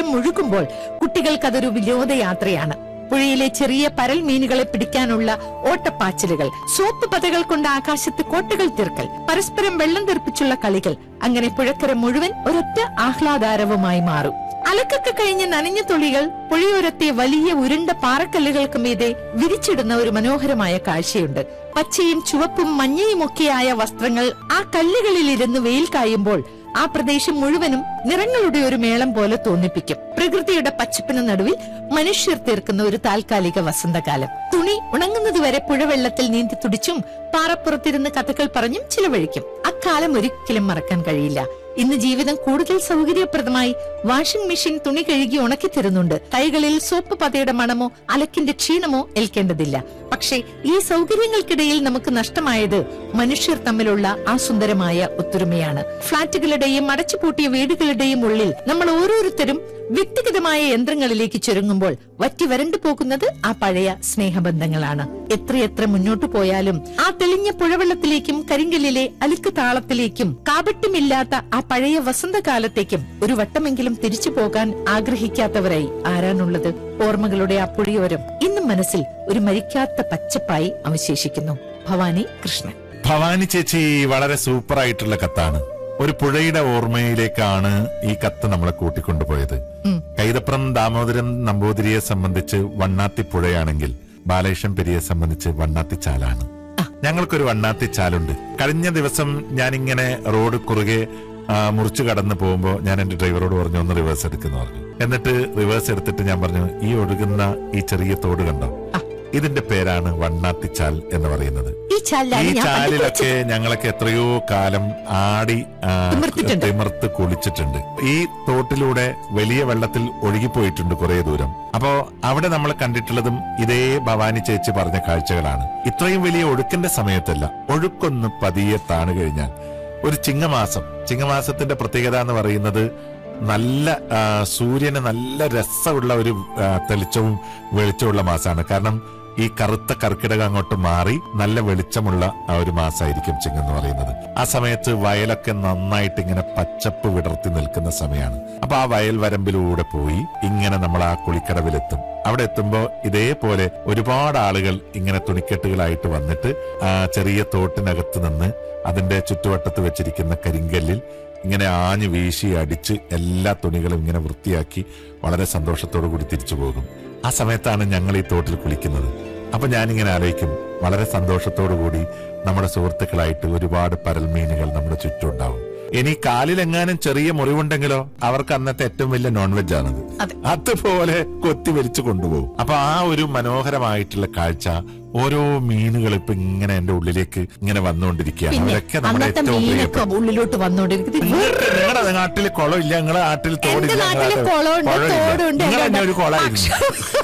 പുഴജലം മുഴുകുമ്പോൾ കുട്ടികൾക്കതൊരു വിനോദയാത്രയാണ് പുഴയിലെ ചെറിയ പരൽ മീനുകളെ പിടിക്കാനുള്ള ഓട്ടപ്പാച്ചിലുകൾ സോപ്പ് പതകൾ കൊണ്ട് ആകാശത്ത് കോട്ടകൾ തീർക്കൽ പരസ്പരം വെള്ളം തെറിപ്പിച്ചുള്ള കളികൾ അങ്ങനെ പുഴക്കര മുഴുവൻ ഒരൊറ്റ ആഹ്ലാദാരവമായി മാറും അലക്കൊക്കെ കഴിഞ്ഞ് നനഞ്ഞ തുള്ളികൾ പുഴയോരത്തെ വലിയ ഉരുണ്ട പാറക്കല്ലുകൾക്ക് മീതെ വിരിച്ചിടുന്ന ഒരു മനോഹരമായ കാഴ്ചയുണ്ട് പച്ചയും ചുവപ്പും മഞ്ഞയുമൊക്കെയായ വസ്ത്രങ്ങൾ ആ കല്ലുകളിൽ ഇരുന്ന് വെയിൽ കായുമ്പോൾ ആ പ്രദേശം മുഴുവനും നിറങ്ങളുടെ ഒരു മേളം പോലെ തോന്നിപ്പിക്കും പ്രകൃതിയുടെ പച്ചപ്പിന് നടുവിൽ മനുഷ്യർ തീർക്കുന്ന ഒരു താൽക്കാലിക വസന്തകാലം തുണി ഉണങ്ങുന്നതുവരെ പുഴവെള്ളത്തിൽ നീന്തി തുടിച്ചും പാറപ്പുറത്തിരുന്ന് കഥകൾ പറഞ്ഞും ചിലവഴിക്കും അക്കാലം ഒരിക്കലും മറക്കാൻ കഴിയില്ല ഇന്ന് ജീവിതം കൂടുതൽ സൗകര്യപ്രദമായി വാഷിംഗ് മെഷീൻ തുണി കഴുകി ഉണക്കി തരുന്നുണ്ട് കൈകളിൽ സോപ്പ് പതയുടെ മണമോ അലക്കിന്റെ ക്ഷീണമോ ഏൽക്കേണ്ടതില്ല പക്ഷേ ഈ സൗകര്യങ്ങൾക്കിടയിൽ നമുക്ക് നഷ്ടമായത് മനുഷ്യർ തമ്മിലുള്ള ആ സുന്ദരമായ ഒത്തൊരുമയാണ് ഫ്ളാറ്റുകളുടെയും അടച്ചുപൂട്ടിയ വീടുകളുടെയും ഉള്ളിൽ നമ്മൾ ഓരോരുത്തരും വ്യക്തിഗതമായ യന്ത്രങ്ങളിലേക്ക് ചുരുങ്ങുമ്പോൾ വറ്റി വരണ്ടു പോകുന്നത് ആ പഴയ സ്നേഹബന്ധങ്ങളാണ് എത്രയെത്ര മുന്നോട്ടു പോയാലും ആ തെളിഞ്ഞ പുഴവെള്ളത്തിലേക്കും കരിങ്കല്ലിലെ അലുക്ക് താളത്തിലേക്കും കാപട്യമില്ലാത്ത ആ പഴയ വസന്തകാലത്തേക്കും ഒരു വട്ടമെങ്കിലും തിരിച്ചു പോകാൻ ആഗ്രഹിക്കാത്തവരായി ആരാണുള്ളത് ഓർമ്മകളുടെ ആ പുഴയോരം ഇന്നും മനസ്സിൽ ഒരു മരിക്കാത്ത പച്ചപ്പായി അവശേഷിക്കുന്നു ഭവാനി കൃഷ്ണൻ ഭവാനി ചേച്ചി വളരെ സൂപ്പർ ആയിട്ടുള്ള കത്താണ് ഒരു പുഴയുടെ ഓർമ്മയിലേക്കാണ് ഈ കത്ത് നമ്മളെ കൂട്ടിക്കൊണ്ടുപോയത് ഉം. കൈതപ്രം ദാമോദരൻ നമ്പൂതിരിയെ സംബന്ധിച്ച് വണ്ണാത്തി പുഴയാണെങ്കിൽ ബാലകൃഷ്ണൻ പെരിയെ സംബന്ധിച്ച് വണ്ണാത്തി ചാലാണ് ഞങ്ങൾക്കൊരു വണ്ണാത്തി ചാലുണ്ട് കഴിഞ്ഞ ദിവസം ഞാനിങ്ങനെ റോഡ് കുറുകെ ആ, മുറിച്ചു കടന്നു പോകുമ്പോ ഞാൻ എന്റെ ഡ്രൈവറോട് പറഞ്ഞു ഒന്ന് റിവേഴ്സ് എടുക്കുന്നു പറഞ്ഞു എന്നിട്ട് റിവേഴ്സ് എടുത്തിട്ട് ഞാൻ പറഞ്ഞു ഈ ഒഴുകുന്ന ഈ ചെറിയ തോട് കണ്ടോ ഇതിന്റെ പേരാണ് വണ്ണാത്തിച്ചാൽ എന്ന് പറയുന്നത് ഈ ചാലിലാണ് ഈ ഞാൻ ചാലിലൊക്കെ ഞങ്ങളൊക്കെ എത്രയോ കാലം ആടി ആ, തിമിർത്തിട്ടുണ്ട്. തിമിർത്ത് കുളിച്ചിട്ടുണ്ട് ഈ തോട്ടിലൂടെ വലിയ വെള്ളത്തിൽ ഒഴുകിപ്പോയിട്ടുണ്ട് കുറെ ദൂരം അപ്പോ അവിടെ നമ്മൾ കണ്ടിട്ടുള്ളതും ഇതേ ഭവാനി ചേച്ചി പറഞ്ഞ കാഴ്ചകളാണ് ഇത്രയും വലിയ ഒഴുക്കിന്റെ സമയത്തല്ല ഒഴുക്കൊന്ന് പതിയെ താണു കഴിഞ്ഞാൽ ഒരു ചിങ്ങമാസം ചിങ്ങമാസത്തിന്റെ പ്രത്യേകത എന്ന് പറയുന്നത് നല്ല ആ, സൂര്യന് നല്ല രസമുള്ള ഒരു ആ, തെളിച്ചവും വെളിച്ചമുള്ള മാസമാണ് കാരണം ഈ കറുത്ത കർക്കിടകം അങ്ങോട്ട് മാറി നല്ല വെളിച്ചമുള്ള ആ ഒരു മാസമായിരിക്കും ചിങ്ങം എന്ന് പറയുന്നത് ആ സമയത്ത് വയലൊക്കെ നന്നായിട്ട് ഇങ്ങനെ പച്ചപ്പ് വിടർത്തി നിൽക്കുന്ന സമയമാണ് അപ്പൊ ആ വയൽ വരമ്പിലൂടെ പോയി ഇങ്ങനെ നമ്മൾ ആ കുളിക്കടവിലെത്തും അവിടെ എത്തുമ്പോ ഇതേപോലെ ഒരുപാട് ആളുകൾ ഇങ്ങനെ തുണിക്കെട്ടുകളായിട്ട് വന്നിട്ട് ആ ചെറിയ തോട്ടിനകത്ത് നിന്ന് അതിന്റെ ചുറ്റുവട്ടത്ത് വെച്ചിരിക്കുന്ന കരിങ്കല്ലിൽ ഇങ്ങനെ ആഞ്ഞു വീശി അടിച്ച് എല്ലാ തുണികളും ഇങ്ങനെ വൃത്തിയാക്കി വളരെ സന്തോഷത്തോടു കൂടി തിരിച്ചു പോകും ആ സമയത്താണ് ഞങ്ങൾ ഈ തോട്ടിൽ കുളിക്കുന്നത് അപ്പൊ ഞാനിങ്ങനെ ആലോചിക്കും വളരെ സന്തോഷത്തോടു കൂടി നമ്മുടെ സുഹൃത്തുക്കളായിട്ട് ഒരുപാട് പരൽമീനുകൾ നമ്മുടെ ചുറ്റും ഉണ്ടാവും ഇനി കാലിലെങ്ങാനും ചെറിയ മുറിവുണ്ടെങ്കിലോ അവർക്ക് അന്നത്തെ ഏറ്റവും വലിയ നോൺ വെജ് ആണത് അതെ. അതുപോലെ കൊത്തി വലിച്ചു കൊണ്ടുപോകും അപ്പൊ ആ ഒരു മനോഹരമായിട്ടുള്ള കാഴ്ച ഓരോ മീനുകൾ ഇപ്പൊ ഇങ്ങനെ എന്റെ ഉള്ളിലേക്ക് ഇങ്ങനെ വന്നുകൊണ്ടിരിക്കുകയാണ് പിന്നെ അവരൊക്കെ നമ്മുടെ അന്നത്തെ ഏറ്റവും മീനൊക്കെ പ്രിയപ്പെട്ട ഉള്ളിലോട്ട് വന്നോണ്ടിരിക്കുന്നത് നിങ്ങളുടെ നാട്ടിൽ കുളം ഇല്ല നിങ്ങളുടെ നാട്ടിൽ തോടില്ല എന്റെ നാട്ടില് കുളമുണ്ട് തോടുണ്ട് നിങ്ങൾ തന്നെ ഒരു എല്ലാം കുളമായിരുന്നു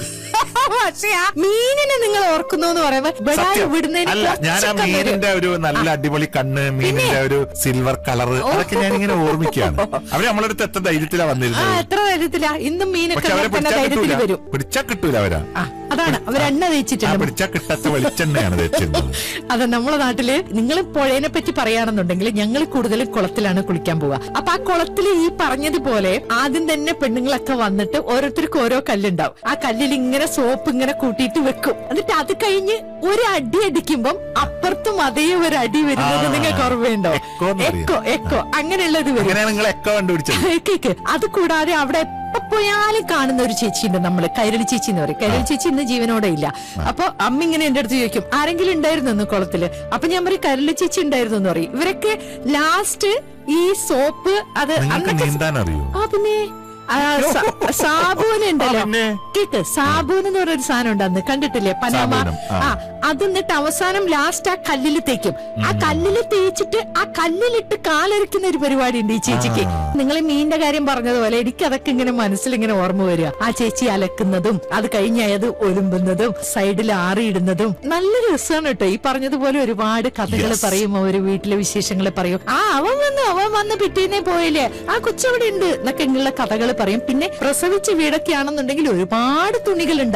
പക്ഷേ ആ മീനിനെ നിങ്ങൾ ഓർക്കുന്നു എന്ന് പറയുമ്പോ ബഡായി സത്യം. വിടുന്നതിന് അല്ല ഞാൻ ആ കുറച്ചൊക്കെ വരും. മീനിന്റെ ഒരു നല്ല അടിപൊളി കണ്ണ് മീനിന്റെ ഒരു സിൽവർ കളർ അതൊക്കെ ഞാൻ ഇങ്ങനെ ഓർമ്മിക്കുകയാണ് അവര് നമ്മളടുത്ത് എത്ര ധൈര്യത്തിലാ ആ വന്നിരുന്നത് എത്ര ധൈര്യത്തിലാ ഇന്നും മീനൊക്കെ പക്ഷെ അവരെ അങ്ങനെ തന്നെ പിടിച്ചാ ധൈര്യത്തിൽ കിട്ടൂല വരും പിടിച്ചാ കിട്ടൂല അവരാ ആ അതാണ് അവരെണ്ണ ആ തേച്ചിട്ടുണ്ട് പിടിച്ചാ കിട്ടാത്ത വെളിച്ചെണ്ണയാണ് തേച്ചിരുന്നത് അതെ നമ്മളെ നാട്ടില് നിങ്ങൾ പുഴേനെ പറ്റി പറയുകയാണെന്നുണ്ടെങ്കിൽ ഞങ്ങൾ കൂടുതലും കുളത്തിലാണ് കുളിക്കാൻ പോവുക അപ്പൊ ആ കുളത്തില് ഈ പറഞ്ഞതുപോലെ ആദ്യം തന്നെ പെണ്ണുങ്ങളൊക്കെ വന്നിട്ട് ഓരോരുത്തർക്കും ഓരോ കല്ലുണ്ടാവും ആ കല്ലിൽ ഇങ്ങനെ സോപ്പ് ഇങ്ങനെ കൂട്ടിയിട്ട് വെക്കും എന്നിട്ട് അത് കഴിഞ്ഞ് ഒരു അടി അടിക്കുമ്പം അപ്പുറത്തും അതേ ഒരു അടി വരുന്നത് ആ, നിങ്ങൾക്ക് ഓർമ്മയുണ്ടോ എക്കോ എന്ന് പറയും. എക്കോ എക്കോ അങ്ങനെയുള്ളത് വരും അങ്ങനെയാണ് നിങ്ങൾ എക്കോ കണ്ടുപിടിച്ചത് കേക്ക് അത് കൂടാതെ അവിടെ എപ്പോ പോയാലും കാണുന്ന ഒരു ചേച്ചിയുണ്ട് നമ്മള് കൈരളി ചേച്ചി എന്ന് പറയും കൈരളി ചേച്ചി ഇന്ന് ജീവനോടെ ഇല്ല അപ്പൊ അമ്മ ഇങ്ങനെ എന്റെ അടുത്ത് ചോദിക്കും ആരെങ്കിലും ഉണ്ടായിരുന്നു ഇന്ന് കുളത്തില് അപ്പൊ ഞാൻ പറയും കൈരളി ചേച്ചി ഉണ്ടായിരുന്നു എന്ന് പറയും ഇവരൊക്കെ ലാസ്റ്റ് ഈ സോപ്പ് അത് നിങ്ങൾക്ക് അന്നൊക്കെ നീന്താൻ അറിയോ ആ പിന്നെ ആ, സ- സാബൂന് ഉണ്ടല്ലോ ആ, പിന്നെ. കേക്ക് സാബൂൻ എന്ന് പറയുന്ന സാധനം ഉണ്ട് അന്ന് കണ്ടിട്ടില്ലേ പനാമ സാബൂനം, ആ. ആ അത് എന്നിട്ട് അവസാനം ലാസ്റ്റ് ആ കല്ലിൽ തേക്കും ആ കല്ലിൽ തേച്ചിട്ട് ആ കല്ലിലിട്ട് കാലരയ്ക്കുന്ന ഒരു പരിപാടി ഉണ്ട് ഈ ചേച്ചിക്ക് ആ. നിങ്ങൾ ഈ മീനിന്റെ കാര്യം പറഞ്ഞതുപോലെ എനിക്ക് അതൊക്കെ ഇങ്ങനെ മനസ്സിൽ ഇങ്ങനെ ഓർമ്മ വരിക ആ ചേച്ചി അലക്കുന്നതും അത് കഴിഞ്ഞ് അത് ഒലുമ്പുന്നതും സൈഡിൽ ആറിയിടുന്നതും നല്ല രസമാണ് കേട്ടോ ഈ പറഞ്ഞതുപോലെ ഒരുപാട് കഥകൾ Yes. പറയും അവര് വീട്ടിലെ വിശേഷങ്ങൾ പറയും ആ അവൻ വന്നു അവൻ വന്ന് പിറ്റേന്നേ പോയില്ലേ ആ കൊച്ചവിടെ ഉണ്ട് എന്നൊക്കെ ഇങ്ങനെയുള്ള കഥകൾ പറയും പിന്നെ പ്രസവിച്ച വീടൊക്കെ ആണെന്നുണ്ടെങ്കിൽ ഒരുപാട് തുണികൾ